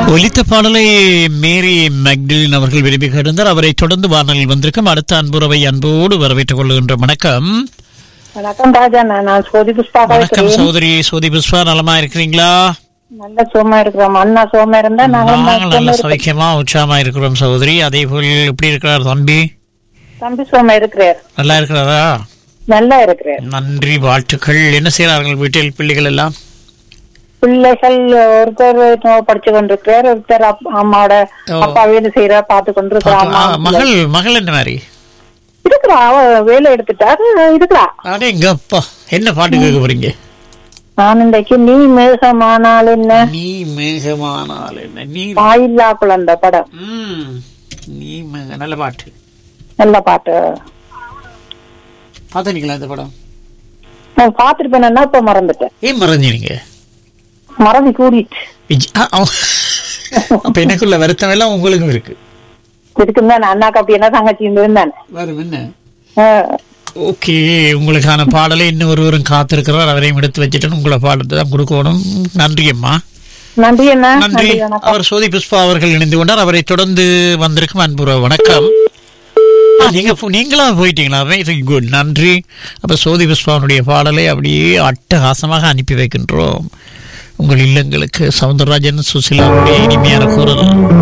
ஒலித்த பாடலை மேரி மேக்டிலின் அவர்கள் விரும்பி இருந்தார் அவரை தொடர்ந்து வானலில் வந்திருக்கும் அடுத்த அன்புறவை அன்போடு வரவேற்றுக் கொள்கின்ற வணக்கம் வணக்கம் ராஜா நான் நான் சோதி புஷ்பா வணக்கம் பேசுறேன் சகோதரி சோதி புஷ்பா நலமா இருக்கிறீங்களா நல்ல சோமா இருக்கிறோம் அண்ணா சோமா இருந்தா நாங்களும் நாங்கள் சோமா நல்ல இருக்கிறோம். சௌக்கியமா உற்சாகமா இருக்கிறோம் சகோதரி அதே போல் எப்படி இருக்கிறார் தம்பி தம்பி சோமா இருக்கிறார் நல்லா இருக்கிறாரா நல்லா இருக்கிறார் நன்றி வாழ்த்துக்கள் என்ன செய்யறார்கள் வீட்டில் பிள்ளைகள் எல்லாம் பிள்ளைகள் ஒருத்தர் இன்னும் படிச்சு கொண்டிருக்கிறார் ஒருத்தர் அப்- அம்மாவோட ஓ. அப்பா வேலை செய்யற பார்த்து கொண்டிருக்கிறா பாப்பா- அம்மா ஆ, மகள் மகள் என்ன மாதிரி இருக்கிறா அவ வேலை எடுத்துட்டாரு இருக்கிறா அடே எங்க அப்பா என்ன பாட்டு கேட்க போறீங்க நான் இன்றைக்கு நீ மேகமானால் என்ன நீ மேகமானால் என்ன நீ தாயில்லா குழந்தை படம் ம், நீ மேக நல்ல பாட்டு நல்ல பாட்டு பாத்தீங்களா இந்த படம் நான் பார்த்திருப்பேன்னா இப்ப மறந்துட்டேன் ஏன் மறைஞ்சிருங்க மறதி கூடிட்டு விஜய்- ஆ, ஆ. அப்ப எனக்குள்ள வருத்தம் எல்லாம் உங்களுக்கும் இருக்கு இருக்குன்னு அண்ணாக்கு அப்படி என்ன தங்கச்சி இருந்தானே வரும் என்ன ஓகே உங்களுக்கான பாடலை இன்னும் ஒருவரும் காத்திருக்கிறார் அவரையும் எடுத்து வச்சுட்டு உங்களை பாடத்தை தான் கொடுக்கணும் நன்றி அம்மா நன்றி அண்ணா நன்றி நன்றி வணக்கம் அவர் சோதி புஷ்பா அவர்கள் இணைந்து கொண்டார் அவரை தொடர்ந்து வந்திருக்கும் அன்புற வணக்கம் ஆ, நீங்க போ- நீங்களா போயிட்டீங்களா வெரி குட் நன்றி அப்ப சோதி புஷ்பாவுடைய பாடலை அப்படியே அட்டகாசமாக அனுப்பி வைக்கின்றோம் உங்கள் இல்லங்களுக்கு சவுந்தரராஜன் சுசிலாவுடைய இனிமையான குரல்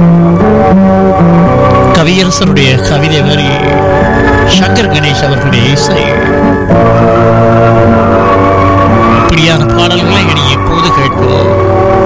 கவியரசருடைய கவிதை வரி சங்கர் கணேஷ் அவர்களுடைய இசை இப்படியான பாடல்களை இனி